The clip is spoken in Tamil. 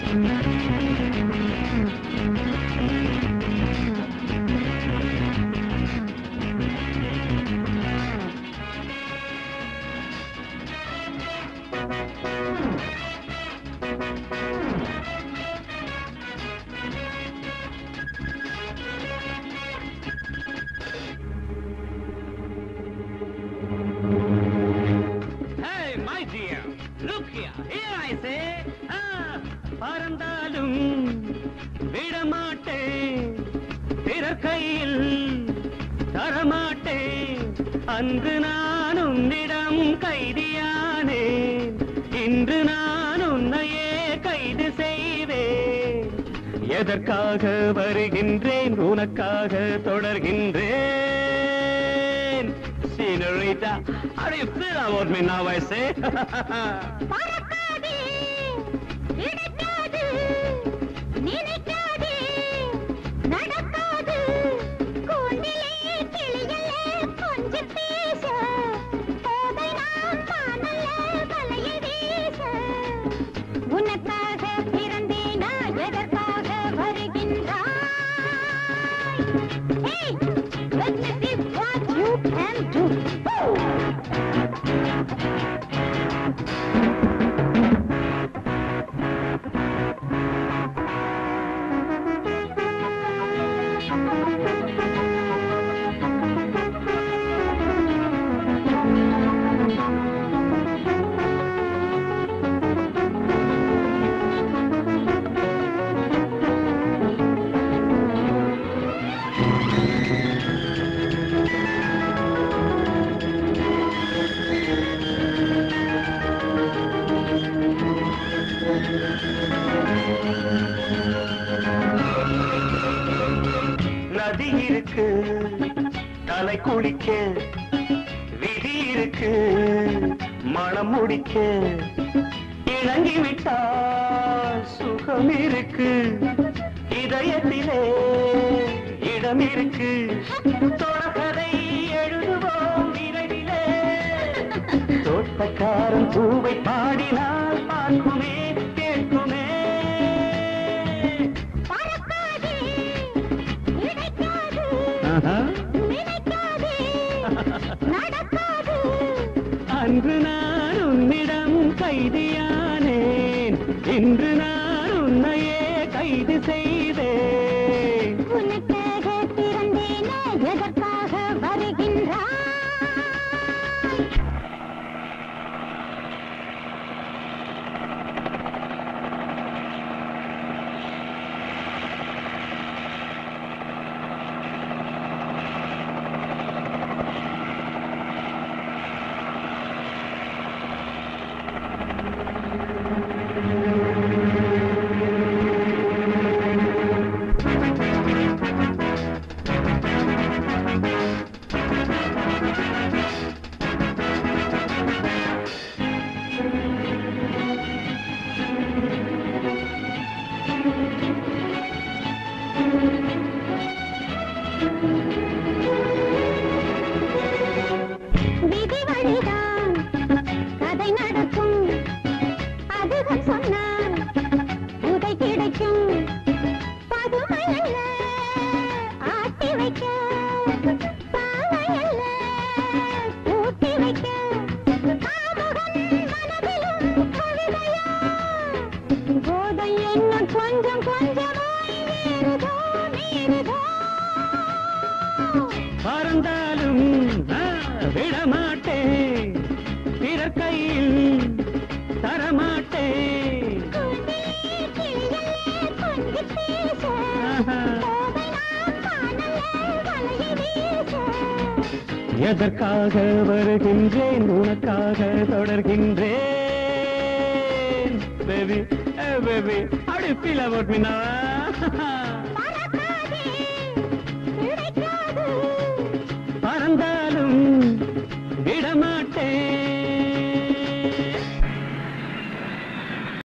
Hey, my dear, look here. Here I say, ah, பறந்தாலும் விடமாட்டேன் பிறர் கையில் தரமாட்டேன் அன்று நான் உன்னிடம் கைதியானேன் இன்று நான் உன்னையே கைது செய்வேன் எதற்காக வருகின்றேன் உனக்காக தொடர்கின்றேன் Senorita, how do you feel about me now, I say? பறக்காதே, கிடைக்காது, நினைக்காதே, நடக்காது. கூண்டிலே கிளிகளே கொஞ்சிப் பேச, போதை நாம் காணல வலையை வீச. உனக்காக பிறந்தேனா, எதற்காக வருகின்றாய்? Hey, let me see what you can do. நதி இருக்கு தலை குளிக்க விதி இருக்கு மனம் முடிக்க இணங்கி விட்டால் சுகம் இருக்கு இதயத்திலே இடம் இருக்கு தொடர்கதை எழுதுவோம் விரைவிலே தோட்டக்காரன் பூவை பாடினால் பார்க்குமே கேட்குமே பறக்காதே, கிடைக்காது, ஆஹா. நினைக்காதே, நடக்காது. அன்று நான் உன்னிடம் கைதியானேன் இன்று நான் உன்னையே கைது செய்தேன் உனக்காக பிறந்தேனே, எதற்காக வருகின்றாய்? விதி வழிதான் கதை நடக்கும் அதுகள் சொன்னால் உதை கிடைக்கும் பதுமை அல்ல ஆட்டி வைக்க பாவை அல்ல ஊட்டி வைக்க காமுகன் மனதிலும் கவிதையா போதை என்ன கொஞ்சம் கொஞ்சமாய் ஏறுதோ மீறுதோ பறந்தாலும் ஆ, விடமாட்டேன் பிறர் கையில் தரமாட்டேன் ஆஹா. எதற்காக வருகின்றேன் உனக்காக தொடர்கின்றேன் baby baby how do you feel about me now